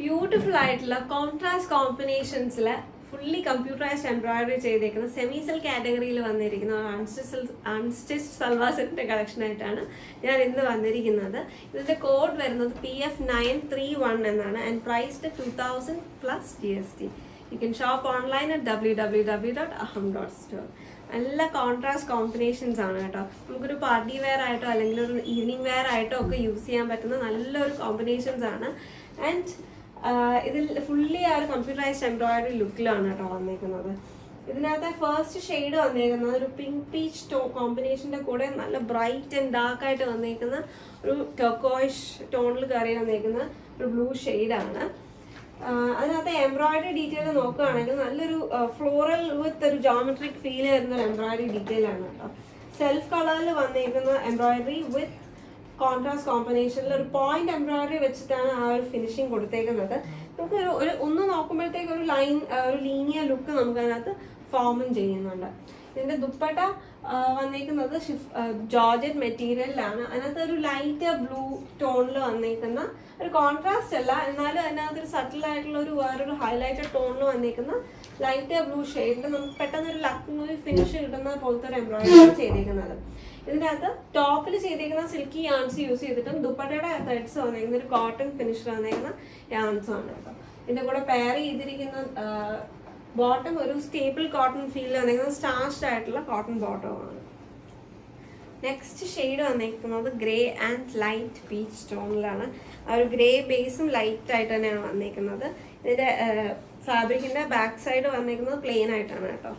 beautiful ആയിട്ടുള്ള contrast കോമ്പിനേഷൻസിൽ fully computerised embroidery ചെയ്തേക്കുന്ന സെമി സിൽ കാറ്റഗറിയിൽ വന്നിരിക്കുന്ന അൺസ്റ്റിച്ച് അൺസ്റ്റിച്ച് സൽവാസിന്റെ കളക്ഷൻ ആയിട്ടാണ് ഞാൻ ഇന്ന് വന്നിരിക്കുന്നത് ഇതിന്റെ കോഡ് വരുന്നത് P F nine three one എന്നാണ് and priced two thousand plus G S T you can shop online at W W W dot Aham dot store നല്ല കോൺട്രാസ്റ്റ് കോമ്പിനേഷൻസ് ആണ് കേട്ടോ നമുക്കൊരു പാർട്ടി വെയർ ആയിട്ടോ അല്ലെങ്കിൽ ഒരു ഈവനിങ് വെയർ ആയിട്ടോ ഒക്കെ യൂസ് ചെയ്യാൻ പറ്റുന്ന നല്ലൊരു കോമ്പിനേഷൻസ് ആണ് ആൻഡ് ഇതിൽ ഫുള്ളി ആ ഒരു കമ്പ്യൂട്ടറൈസ്ഡ് എംബ്രോയിഡറി ലുക്കിലാണ് കേട്ടോ വന്നേക്കുന്നത് ഇതിനകത്തെ ഫസ്റ്റ് ഷെയ്ഡ് വന്നേക്കുന്നത് ഒരു പിങ്ക് പീച്ച് ടോ കോമ്പിനേഷൻ്റെ കൂടെ നല്ല ബ്രൈറ്റ് ആൻഡ് ഡാർക്ക് ആയിട്ട് വന്നേക്കുന്ന ഒരു ടൊക്കോയിഷ് ടോണിൽ കയറി വന്നേക്കുന്ന ഒരു ബ്ലൂ ഷെയ്ഡാണ് അതിനകത്ത് എംബ്രോയിഡറി ഡീറ്റെയിൽ നോക്കുകയാണെങ്കിൽ നല്ലൊരു ഫ്ലോറൽ വിത്ത് ഒരു ജോമെട്രിക് ഫീൽ വരുന്ന ഒരു എംബ്രോയിഡറി ഡീറ്റെയിൽ ആണ് കേട്ടോ സെൽഫ് കളറിൽ വന്നേക്കുന്ന എംബ്രോയിഡറി വിത്ത് കോൺട്രാസ്റ്റ് കോമ്പിനേഷനിൽ ഒരു പോയിന്റ് എംബ്രോയിഡറി വെച്ചിട്ടാണ് ആ ഒരു ഫിനിഷിങ് കൊടുത്തേക്കുന്നത് നമുക്ക് ഒരു ഒരു ഒന്ന് നോക്കുമ്പോഴത്തേക്ക് ഒരു ലൈൻ ഒരു ലീനിയർ ലുക്ക് നമുക്ക് അതിനകത്ത് ഫോമും ചെയ്യുന്നുണ്ട് ഇതിന്റെ ദുപ്പട്ട ആ, വന്നേക്കുന്നത് ജോർജറ്റ് മെറ്റീരിയലിലാണ് അതിനകത്ത് ഒരു ലൈറ്റ് ബ്ലൂ ടോണിൽ വന്നേക്കുന്ന ഒരു കോൺട്രാസ്റ്റ് അല്ല എന്നാലും അതിനകത്ത് ഒരു സട്ടിൽ ആയിട്ടുള്ള ഒരു വേറൊരു ഹൈലൈറ്റഡ് ടോണിൽ വന്നേക്കുന്ന ലൈറ്റ് ബ്ലൂ ഷെയ്ഡിൽ നമുക്ക് പെട്ടെന്ന് ഒരു ലക്നോയി ഫിനിഷ് കിട്ടുന്ന പോലത്തെ ഒരു എംബ്രോയിഡറി ചെയ്തേക്കുന്നത് ഇതിനകത്ത് ടോപ്പിൽ ചെയ്തേക്കുന്ന സിൽക്കി യാൺസ് യൂസ് ചെയ്തിട്ടും ദുപ്പട്ടയുടെ ത്രെഡ്സ് വന്നേക്കുന്ന ഒരു കോട്ടൺ ഫിനിഷ് വന്നേക്കുന്ന യാൺസും ആണ് കേട്ടോ ഇതിന്റെ കൂടെ പെയർ ചെയ്തിരിക്കുന്ന ബോട്ടം ഒരു സ്റ്റേബിൾ കോട്ടൺ ഫീൽ വന്നേക്കുന്ന സ്റ്റാർച്ച്ഡ് ആയിട്ടുള്ള കോട്ടൺ ബോട്ടമാണ് നെക്സ്റ്റ് ഷെയ്ഡ് വന്നേക്കുന്നത് ഗ്രേ ആൻഡ് ലൈറ്റ് പീച്ച് ടോണിലാണ് ആ ഒരു ഗ്രേ ബേസും ലൈറ്റ് ആയിട്ട് തന്നെയാണ് വന്നേക്കുന്നത് ഇതിന്റെ ഫാബ്രിക്കിന്റെ ബാക്ക് സൈഡ് വന്നേക്കുന്നത് പ്ലെയിൻ ആയിട്ടാണ് കേട്ടോ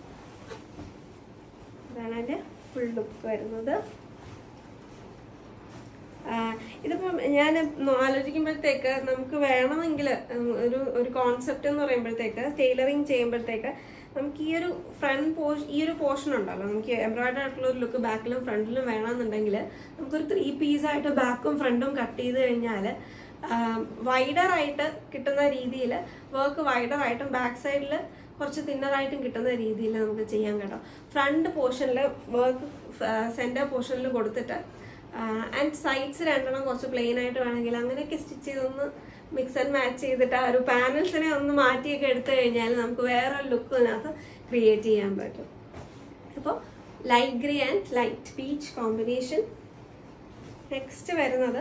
ഇതാണ് അതിന്റെ ഫുൾ ലുക്ക് വരുന്നത് ആഹ് ഇതിപ്പം ഞാൻ ആലോചിക്കുമ്പോഴത്തേക്ക് നമുക്ക് വേണമെങ്കിൽ ഒരു ഒരു കോൺസെപ്റ്റ് എന്ന് പറയുമ്പോഴത്തേക്ക് ടൈലറിങ് ചെയ്യുമ്പോഴത്തേക്ക് നമുക്ക് ഈ ഒരു ഫ്രണ്ട് പോർഷൻ ഈ ഒരു പോർഷൻ ഉണ്ടല്ലോ നമുക്ക് എംബ്രോയിഡറി ആയിട്ടുള്ള ഒരു ലുക്ക് ബാക്കിലും ഫ്രണ്ടിലും വേണമെന്നുണ്ടെങ്കിൽ നമുക്കൊരു ത്രീ പീസായിട്ട് ബാക്കും ഫ്രണ്ടും കട്ട് ചെയ്ത് കഴിഞ്ഞാൽ വൈഡർ ആയിട്ട് കിട്ടുന്ന രീതിയിൽ വർക്ക് വൈഡർ ആയിട്ടും ബാക്ക് സൈഡിൽ കുറച്ച് തിന്നറായിട്ടും കിട്ടുന്ന രീതിയിൽ നമുക്ക് ചെയ്യാൻ കേട്ടോ ഫ്രണ്ട് പോർഷനിൽ വർക്ക് സെൻറ്റർ പോർഷനിൽ കൊടുത്തിട്ട് ആൻഡ് സൈഡ്സ് രണ്ടെണ്ണം കുറച്ച് പ്ലെയിൻ ആയിട്ട് വേണമെങ്കിൽ അങ്ങനെയൊക്കെ സ്റ്റിച്ച് ചെയ്തൊന്ന് മിക്സ് ആൻഡ് മാച്ച് ചെയ്തിട്ട് ആ ഒരു പാനൽസിനെ ഒന്ന് മാറ്റിയൊക്കെ എടുത്തു കഴിഞ്ഞാൽ നമുക്ക് വേറെ ഒരു ലുക്ക് അതിനകത്ത് ക്രിയേറ്റ് ചെയ്യാൻ പറ്റും അപ്പോൾ light grey and light peach combination next വരുന്നത്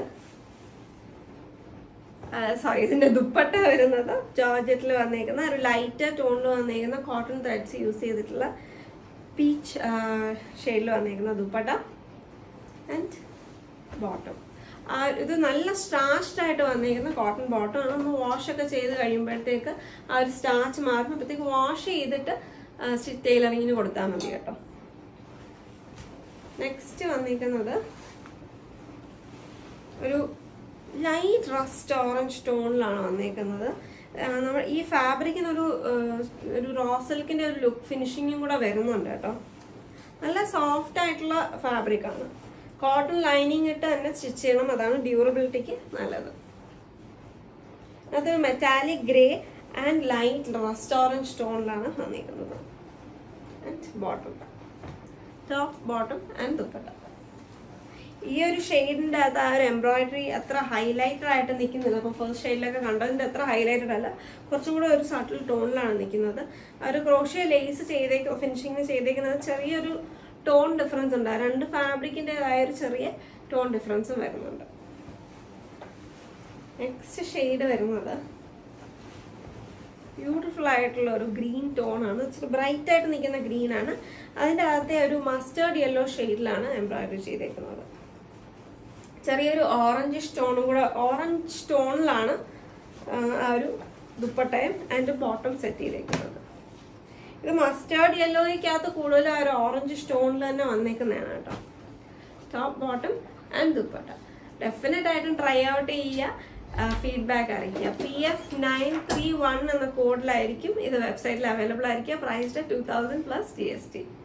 സോറി ഇതിന്റെ ദുപ്പട്ട വരുന്നത് ജോർജറ്റിൽ വന്നേക്കുന്ന ഒരു ലൈറ്റ് ടോണിൽ വന്നേക്കുന്ന കോട്ടൺ ത്രെഡ്സ് യൂസ് ചെയ്തിട്ടുള്ള പീച്ച് ഷെയ്ഡിൽ വന്നേക്കുന്ന ദുപ്പട്ട ആൻഡ് ബോട്ടം ആ ഇത് നല്ല സ്റ്റാർച്ച്ഡ് ആയിട്ട് വന്നിരിക്കുന്ന കോട്ടൺ ബോട്ടം ആണ് ഒന്ന് വാഷ് ഒക്കെ ചെയ്ത് കഴിയുമ്പോഴത്തേക്ക് ആ ഒരു സ്റ്റാർച്ച് മാറുമ്പോഴത്തേക്ക് വാഷ് ചെയ്തിട്ട് സ്റ്റിച്ച് ടൈലറിങ്ങിന് കൊടുത്താൽ മതി കേട്ടോ നെക്സ്റ്റ് വന്നിരിക്കുന്നത് ഒരു ലൈറ്റ് റസ്റ്റ് ഓറഞ്ച് ടോണിലാണ് വന്നേക്കുന്നത് ആ, നമ്മൾ ഈ ഫാബ്രിക്കിന് ഒരു ആ, ഒരു റോ സിൽക്കിന്റെ ഒരു ലുക്ക് ഫിനിഷിങ്ങും കൂടെ വരുന്നുണ്ട് കേട്ടോ നല്ല സോഫ്റ്റ് ആയിട്ടുള്ള ഫാബ്രിക് ആണ് കോട്ടൺ ലൈനിങ് ഇട്ട് തന്നെ സ്റ്റിച്ച് ചെയ്യണം അതാണ് ഡ്യൂറബിലിറ്റിക്ക് നല്ലത് അതൊരു metallic grey and light rust orange ടോണിലാണ് വന്നിരിക്കുന്നത് and bottom top bottom and dupatta ഈ ഒരു ഷെയ്ഡിന്റെ അകത്ത് ആ ഒരു എംബ്രോയിഡറി അത്ര ഹൈലൈറ്റഡ് ആയിട്ട് നിൽക്കുന്നില്ല അപ്പോൾ ഫസ്റ്റ് ഷെയ്ഡിലൊക്കെ കണ്ടതിന്റെ അത്ര ഹൈലൈറ്റഡ് അല്ല കുറച്ചും കൂടെ ഒരു സട്ടിൽ ടോണിലാണ് നിൽക്കുന്നത് ആ ഒരു ക്രോഷ്യ ലേസ് ചെയ്തേക്ക് ഫിനിഷിങ് ചെയ്തേക്കുന്നത് ചെറിയൊരു ടോൺ ഡിഫറൻസ് ഉണ്ട് ആ രണ്ട് ഫാബ്രിക്കിൻ്റെതായ ഒരു ചെറിയ ടോൺ ഡിഫറൻസും വരുന്നുണ്ട് നെക്സ്റ്റ് ഷെയ്ഡ് വരുന്നത് ബ്യൂട്ടിഫുൾ ആയിട്ടുള്ള ഒരു ഗ്രീൻ ടോൺ ആണ് ഇച്ചിരി ബ്രൈറ്റ് ആയിട്ട് നിൽക്കുന്ന ഗ്രീൻ ആണ് അതിൻ്റെ അകത്തെ ഒരു മസ്റ്റേർഡ് യെല്ലോ ഷെയ്ഡിലാണ് എംബ്രോയിഡറി ചെയ്തേക്കുന്നത് ചെറിയൊരു ഓറഞ്ച് സ്റ്റോണും കൂടെ ഓറഞ്ച് സ്റ്റോണിലാണ് ആ ഒരു ദുപ്പട്ടയും ആൻഡ് ബോട്ടം സെറ്റ് ചെയ്തേക്കുന്നത് ഇത് മസ്റ്റേർഡ് യെല്ലോയ്ക്കകത്ത് കൂടുതലും ആ ഒരു ഓറഞ്ച് സ്റ്റോണിൽ തന്നെ വന്നേക്കുന്നതാണ് കേട്ടോ top bottom and dupatta definite ആയിട്ടും ട്രൈ ഔട്ട് ചെയ്യുക ഫീഡ്ബാക്ക് അറിയിക്കുക P F nine three one എന്ന കോഡിലായിരിക്കും ഇത് വെബ്സൈറ്റിൽ അവൈലബിൾ ആയിരിക്കുക priced two thousand plus G S T